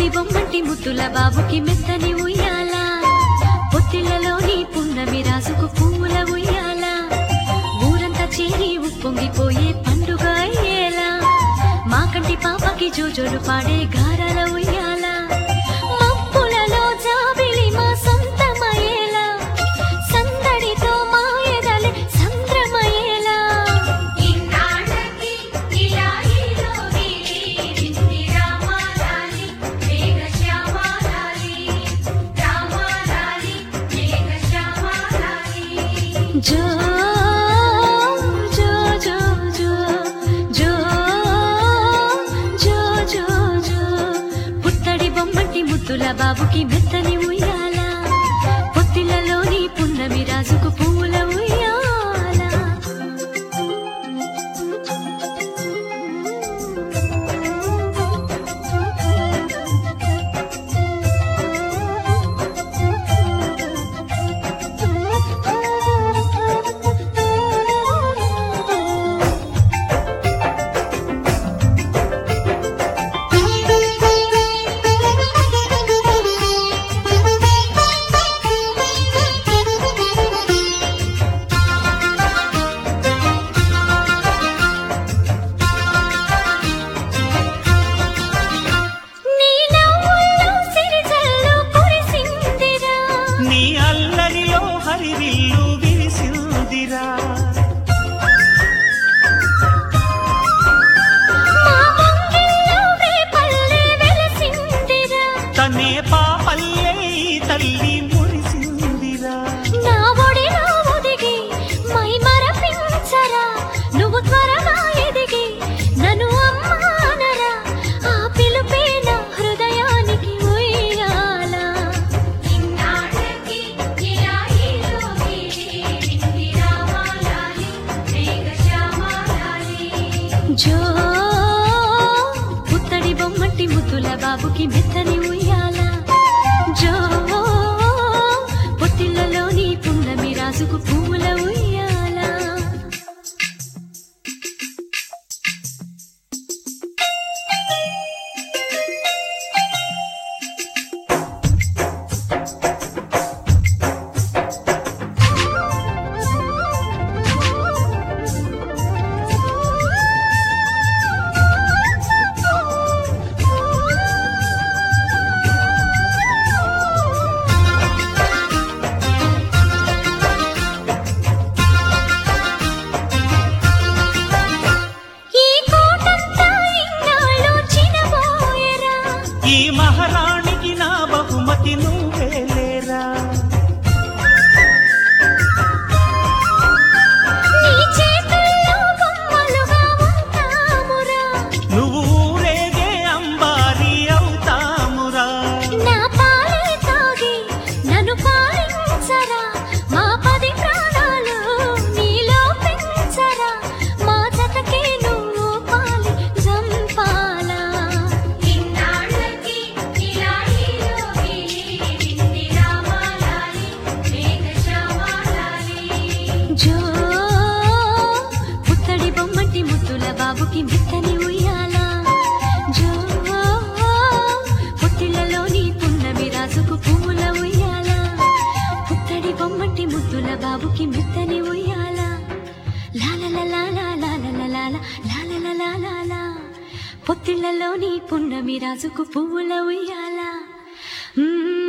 పుత్తడి బొమ్మంటి ముద్దుల బాబుకి మెత్తని ఉయ్యాల పొత్తిళ్లలోని పున్నమి రాజుకు పువ్వుల ఉయ్యాల ఊరంతా చేరి ఉప్పొంగిపోయే పండుగ అయ్యేలా మా కంటి పాపకి జోజోలు పాడే గారాల ఉయ్యాల మబ్బులలో జాబిలి మా సొంతమయ్యేలా సందడితో మా ఎదలే సంద్రమయ్యేలా ఇన్నాళ్ళకి ఇలా ఈలోని రింది రామాలాలి మేఘ శ్యామాలాలి రామాలాలి మేఘ శ్యామాలాలి జో జో జో జో జో జో జో జో పుత్తడి బొమ్మటి ముద్దుల బాబుకి మెత్తని ఉయ్యాల పొత్తిళ్లలోని పున్నమి రాజుకు పువ్వుల ఉయ్యాల నీ నవ్వుల్లో సిరిజల్లు కురిసిందిరా నీ అల్లరిలో హరివిల్లు విరిసిందిరా మా ముంగిల్లో రేపల్లె వెలసిందిరా తనే పాపల్లే ఈ తల్లి మురిసిందిరా నా ఒడిలో ఒదిగి మై మరపించరా నువ్వు త్వరగా ఎదిగి నన్ను అమ్మానరా ఆ పిలుపే నా హృదయానికి ఉయ్యాల ఇన్నాళ్ళకి ఇలా ఈలోని రింది రామాలాలి మేఘ శ్యామాలాలి జో పుత్తడి బొమ్మటి ముద్దుల బాబుకి మెత్తని ఉయ్యాల జో పొత్తిళ్లలోని పున్నమి రాజుకు పువ్వుల ఉయ్యాల ఈ కోటంతా ఇన్నాళ్ళు చినబోయెరా ఈ మహారాణికి నా బహుమతి నువ్వేలేరా నీ చేతుల్లో బొమ్మలుగా ఉంటామురా నువ్వు ఊరేగే అంబారి అవుతామురా నా పాలే తాగి నన్ను పాలించరా మా పది ప్రాణాలు నీలో పెంచరా మా జతకే నువ్వు పాలి జంపాలా ఇన్నాళ్ళకి ఇలా ఈలోని రింది రామాలాలి మేఘ శ్యామాలాలి జో పుత్తడి బొమ్మటి ముద్దుల బాబుకి మెత్తని ఉయ్యాల జో పుట్టిలలోని పున్నమి రాజుకు పువ్వుల ఉయ్యాల పుత్తడి బొమ్మటి ముద్దుల బాబుకి మెత్తని ఉయ్యాల లాలలలాలాలాలలలాలా పొత్తిళ్లలోని పున్నమి రాజుకు పువ్వుల ఉయ్యాల మ్మ్.